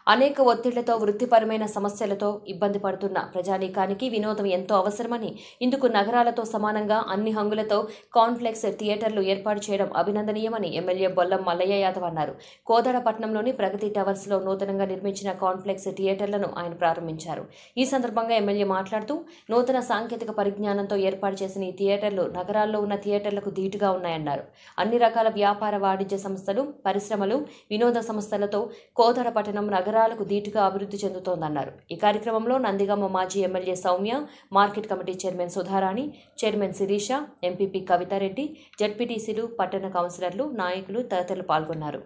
అనేక ఒత్తిళ్లతో వృత్తిపరమైన సమస్యలతో ఇబ్బంది పడుతున్న ప్రజానీకానికి వినోదం ఎంతో అవసరమని ఇందుకు నగరాలతో సమానంగా అన్ని హంగులతో కాన్ఫ్లెక్స్ థియేటర్లు ఏర్పాటు చేయడం అభినందనీయమని ఎమ్మెల్యే బొల్లం మల్లయ్య యాదవ్ అన్నారు కోదాడపట్నంలోని ప్రగతి టవర్స్ లో నూతనంగా నిర్మించిన కాన్ఫ్లెక్స్ థియేటర్లను ఆయన ప్రారంభించారు ఈ సందర్భంగా ఎమ్మెల్యే మాట్లాడుతూ నూతన సాంకేతిక పరిజ్ఞానంతో ఏర్పాటు చేసిన ఈ థియేటర్లు నగరాల్లో ఉన్న థియేటర్లకు ధీటుగా ఉన్నాయన్నారు అన్ని రకాల వ్యాపార వాణిజ్య సంస్థలు పరిశ్రమలు వినోద సంస్థలతో కోదాడ పట్టణం నగరాలకు ధీటుగా అభివృద్ధి చెందుతోందన్నారు ఈ కార్యక్రమంలో నందిగామ మాజీ MLA Soumya market committee chairman Sudharani chairman Sirisha MPP Kavitha Reddy జడ్పీటీసీలు పట్టణ కౌన్సిలర్లు నాయకులు తదితరులు పాల్గొన్నారు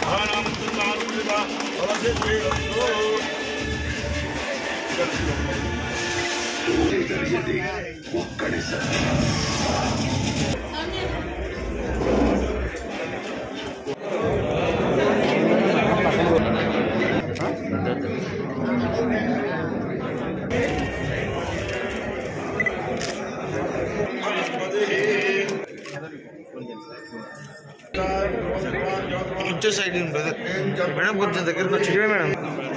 కొంచెం సైడ్ బ్రదర్ మేడం కొంచెం దగ్గరకు వచ్చి ఇవే మేడం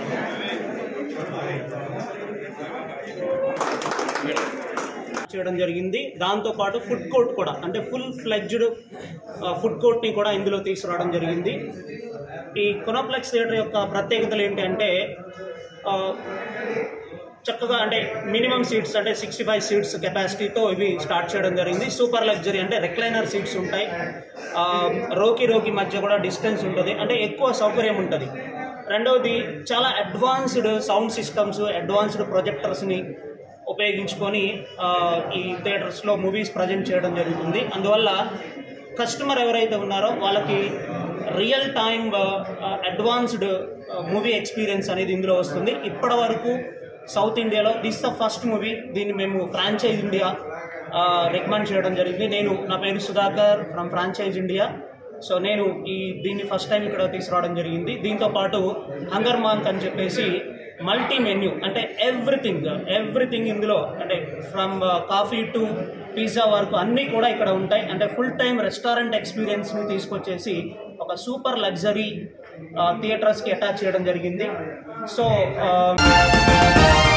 చేయడం జరిగింది దాంతోపాటు ఫుడ్ కోర్ట్ కూడా అంటే ఫుల్ ఫ్లెడ్జ్డ్ ఫుడ్ కోర్ట్ని కూడా ఇందులో తీసుకురావడం జరిగింది ఈ కొనోప్లెక్స్ థియేటర్ యొక్క ప్రత్యేకతలు ఏంటంటే ఆ, చక్కగా అంటే మినిమం సీట్స్ అంటే సిక్స్టీ ఫైవ్ సీట్స్ కెపాసిటీతో ఇవి స్టార్ట్ చేయడం జరిగింది సూపర్ లగ్జరీ అంటే రెక్లైనర్ సీట్స్ ఉంటాయి ఆ, రోకి రోకి మధ్య కూడా డిస్టెన్స్ ఉంటుంది అంటే ఎక్కువ సౌకర్యం ఉంటుంది రెండవది చాలా అడ్వాన్స్డ్ సౌండ్ సిస్టమ్స్ అడ్వాన్స్డ్ ప్రొజెక్టర్స్ని ఉపయోగించుకొని ఆ, ఈ థియేటర్స్లో మూవీస్ ప్రజెంట్ చేయడం జరుగుతుంది అందువల్ల కస్టమర్ ఎవరైతే ఉన్నారో వాళ్ళకి real time advanced movie experience అనేది ఇందులో వస్తుంది ఇప్పటి వరకు సౌత్ ఇండియాలో దిస్ ద ఫస్ట్ మూవీ దీన్ని మేము ఫ్రాంచైజ్ ఇండియా రికమెండ్ చేయడం జరిగింది నేను నా పేరు Sudhakar from franchise India so నేను ఈ దీన్ని ఫస్ట్ టైం ఇక్కడ తీసుకురావడం జరిగింది దీంతో పాటు హంగర్ మాంక్ అని చెప్పేసి మల్టీ మెన్యూ అంటే ఎవ్రీథింగ్ ఎవ్రీథింగ్ ఇందులో అంటే ఫ్రమ్ కాఫీ టు పిజ్జా వరకు అన్నీ కూడా ఇక్కడ ఉంటాయి అంటే ఫుల్ టైం రెస్టారెంట్ ఎక్స్పీరియన్స్ని తీసుకొచ్చేసి ఒక సూపర్ లగ్జరీ థియేటర్స్కి అటాచ్ చేయడం జరిగింది సో